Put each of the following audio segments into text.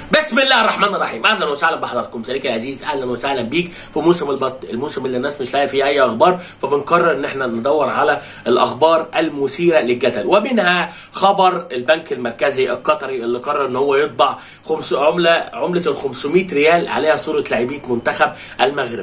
بسم الله الرحمن الرحيم اهلا وسهلا بحضراتكم صديقي العزيز اهلا وسهلا بيك في موسم البط الموسم اللي الناس مش لاقيه فيه اي اخبار فبنقرر ان احنا ندور على الاخبار المثيره للجدل ومنها خبر البنك المركزي القطري اللي قرر ان هو يطبع خمس عمله عمله ال 500 ريال عليها صوره لعيبه منتخب المغرب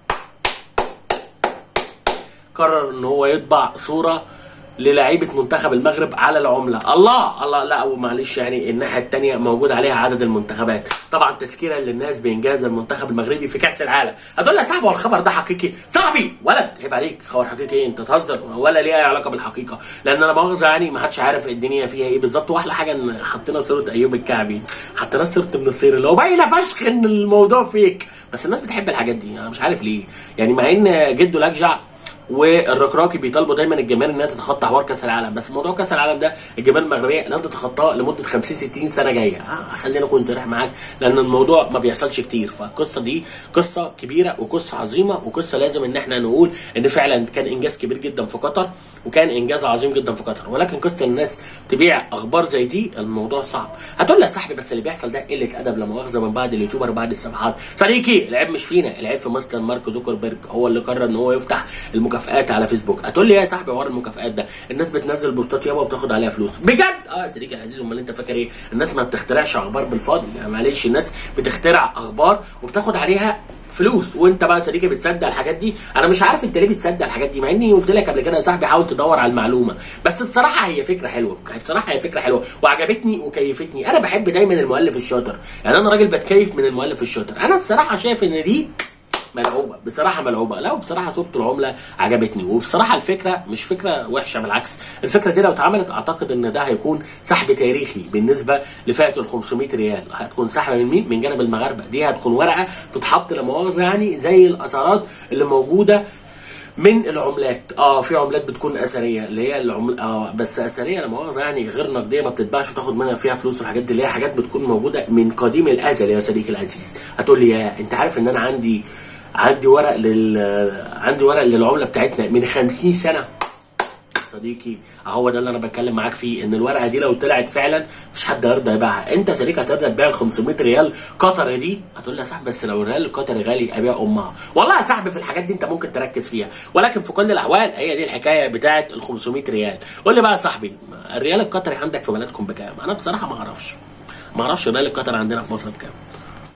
قرر ان هو يطبع صوره للاعيبه منتخب المغرب على العمله الله الله لا ومعلش يعني الناحيه الثانيه موجود عليها عدد المنتخبات طبعا تذكيرا للناس بانجاز المنتخب المغربي في كاس العالم هتقول لي يا صاحبي هو الخبر ده حقيقي صاحبي ولد عيب عليك خبر حقيقي إيه؟ انت تهزر ولا ليه اي علاقه بالحقيقه لان انا مؤاخذه يعني ما حدش عارف الدنيا فيها ايه بالظبط واحلى حاجه ان حطينا صوره ايوب الكعبي حطينا صوره النصير اللي هو باينه فشخ ان الموضوع فيك بس الناس بتحب الحاجات دي انا مش عارف ليه يعني مع ان جده لجع والركراكي بيطالبوا دايما الجماهير انها تتخطى حوار كاس العالم بس موضوع كاس العالم ده الجماهير المغربيه لن تتخطاه لمده 50 60 سنه جايه آه خلينا اكون صريح معاك لان الموضوع ما بيحصلش كتير فالقصه دي قصه كبيره وقصه عظيمه وقصه لازم ان احنا نقول ان فعلا كان انجاز كبير جدا في قطر وكان انجاز عظيم جدا في قطر ولكن قصه الناس تبيع اخبار زي دي الموضوع صعب هتقول لي يا صاحبي بس اللي بيحصل ده قله ادب لا مؤاخذه من بعض اليوتيوبر وبعض الصفحات صديقي العيب مش فينا العيب في مستر مارك زوكربيرج هو اللي قرر ان هو يفتح المكافئات على فيسبوك هتقول لي يا صاحبي حوار المكافئات ده الناس بتنزل بوستات يابا وبتاخد عليها فلوس بجد اه يا صديقي العزيز امال انت فاكر ايه الناس ما بتخترعش اخبار بالفاضي يعني معلش الناس بتخترع اخبار وبتاخد عليها فلوس وانت بقى صديقي بتصدق الحاجات دي انا مش عارف انت ليه بتصدق الحاجات دي مع اني قلت لك قبل كده يا صاحبي حاول تدور على المعلومه بس بصراحه هي فكره حلوه يعني بصراحه هي فكره حلوه وعجبتني وكيفتني انا بحب دايما المؤلف الشاطر يعني انا راجل بتكيف من المؤلف الشاطر انا بصراحه شايف ان دي ملعوبه بصراحه ملعوبه لا وبصراحه صوره العمله عجبتني وبصراحه الفكره مش فكره وحشه بالعكس الفكره دي لو اتعملت اعتقد ان ده هيكون سحب تاريخي بالنسبه لفئه ال 500 ريال هتكون سحب من مين من جانب المغاربه دي هتكون ورقه تتحط لا مؤاخذه يعني زي الاثارات اللي موجوده من العملات اه في عملات بتكون اثريه اللي هي العمل اه بس اثريه لا مؤاخذه يعني غير نقديه ما بتتباعش وتاخد منها فيها فلوس والحاجات دي اللي هي حاجات بتكون موجوده من قديم الازل يا صديقي العزيز هتقول لي يا انت عارف ان انا عندي عندي ورق لل عندي ورق للعمله بتاعتنا من 50 سنه صديقي هو ده اللي انا بتكلم معاك فيه ان الورقه دي لو طلعت فعلا مفيش حد هيرضى يبيعها انت صديقي هترضى تبيع ال 500 ريال قطري دي هتقول لي يا صاحبي بس لو الريال القطري غالي ابيع امها والله يا صاحبي في الحاجات دي انت ممكن تركز فيها ولكن في كل الاحوال هي دي الحكايه بتاعه ال 500 ريال قول لي بقى يا صاحبي الريال القطري عندك في بلدكم بكام انا بصراحه ما اعرفش ما اعرفش الريال القطري عندنا في مصر بكام